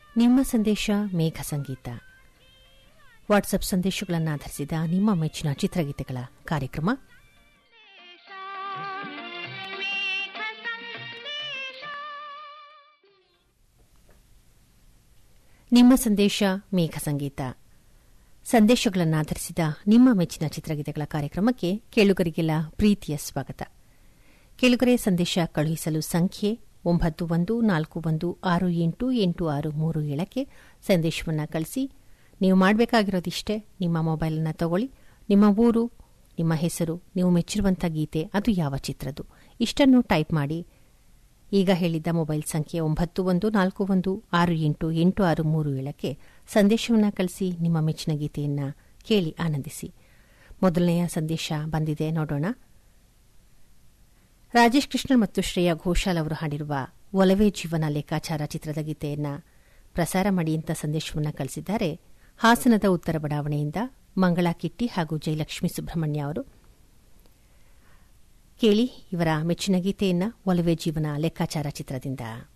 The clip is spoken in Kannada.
ನಿಮ್ಮ ಸಂದೇಶ ಮೇಘ ಸಂಗೀತ ವಾಟ್ಸಪ್ ಸಂದೇಶಗಳನ್ನು ಆಧರಿಸಿದ ನಿಮ್ಮ ಮೆಚ್ಚಿನ ಚಿತ್ರಗೀತೆಗಳ ಕಾರ್ಯಕ್ರಮ ನಿಮ್ಮ ಸಂದೇಶ ಮೇಘ ಸಂಗೀತ ಸಂದೇಶಗಳನ್ನು ಆಧರಿಸಿದ ನಿಮ್ಮ ಮೆಚ್ಚಿನ ಚಿತ್ರಗೀತೆಗಳ ಕಾರ್ಯಕ್ರಮಕ್ಕೆ ಕೇಳುಗರಿಗೆಲ್ಲ ಪ್ರೀತಿಯ ಸ್ವಾಗತ ಕೇಳುಗರೆ ಸಂದೇಶ ಕಳುಹಿಸಲು ಸಂಖ್ಯೆ ಒಂಬತ್ತು ಒಂದು ನಾಲ್ಕು ಒಂದು ಆರು ಎಂಟು ಎಂಟು ಆರು ಮೂರು ಏಳಕ್ಕೆ ಸಂದೇಶವನ್ನು ಕಳಿಸಿ ನೀವು ಮಾಡಬೇಕಾಗಿರೋದಿಷ್ಟೇ ನಿಮ್ಮ ಮೊಬೈಲನ್ನು ತಗೊಳ್ಳಿ ನಿಮ್ಮ ಊರು ನಿಮ್ಮ ಹೆಸರು ನೀವು ಮೆಚ್ಚಿರುವಂಥ ಗೀತೆ ಅದು ಯಾವ ಚಿತ್ರದ್ದು ಇಷ್ಟನ್ನು ಟೈಪ್ ಮಾಡಿ ಈಗ ಹೇಳಿದ್ದ ಮೊಬೈಲ್ ಸಂಖ್ಯೆ ಒಂಬತ್ತು ಒಂದು ನಾಲ್ಕು ಒಂದು ಆರು ಎಂಟು ಎಂಟು ಆರು ಮೂರು ಏಳಕ್ಕೆ ಸಂದೇಶವನ್ನು ಕಳಿಸಿ ನಿಮ್ಮ ಮೆಚ್ಚಿನ ಗೀತೆಯನ್ನು ಕೇಳಿ ಆನಂದಿಸಿ ಮೊದಲನೆಯ ಸಂದೇಶ ಬಂದಿದೆ ನೋಡೋಣ ರಾಜೇಶ್ ಕೃಷ್ಣನ್ ಮತ್ತು ಶ್ರೇಯಾ ಘೋಷಾಲ್ ಅವರು ಹಾಡಿರುವ ಒಲವೇ ಜೀವನ ಲೆಕ್ಕಾಚಾರ ಚಿತ್ರದ ಗೀತೆಯನ್ನು ಪ್ರಸಾರ ಮಾಡಿ ಅಂತ ಸಂದೇಶವನ್ನು ಕಳಿಸಿದ್ದಾರೆ ಹಾಸನದ ಉತ್ತರ ಬಡಾವಣೆಯಿಂದ ಮಂಗಳಾ ಕಿಟ್ಟಿ ಹಾಗೂ ಜಯಲಕ್ಷ್ಮಿ ಸುಬ್ರಹ್ಮಣ್ಯ ಅವರು ಕೇಳಿ ಇವರ ಮೆಚ್ಚಿನ ಗೀತೆಯನ್ನ ಒಲವೇ ಜೀವನ ಲೆಕ್ಕಾಚಾರ ಚಿತ್ರದಿಂದ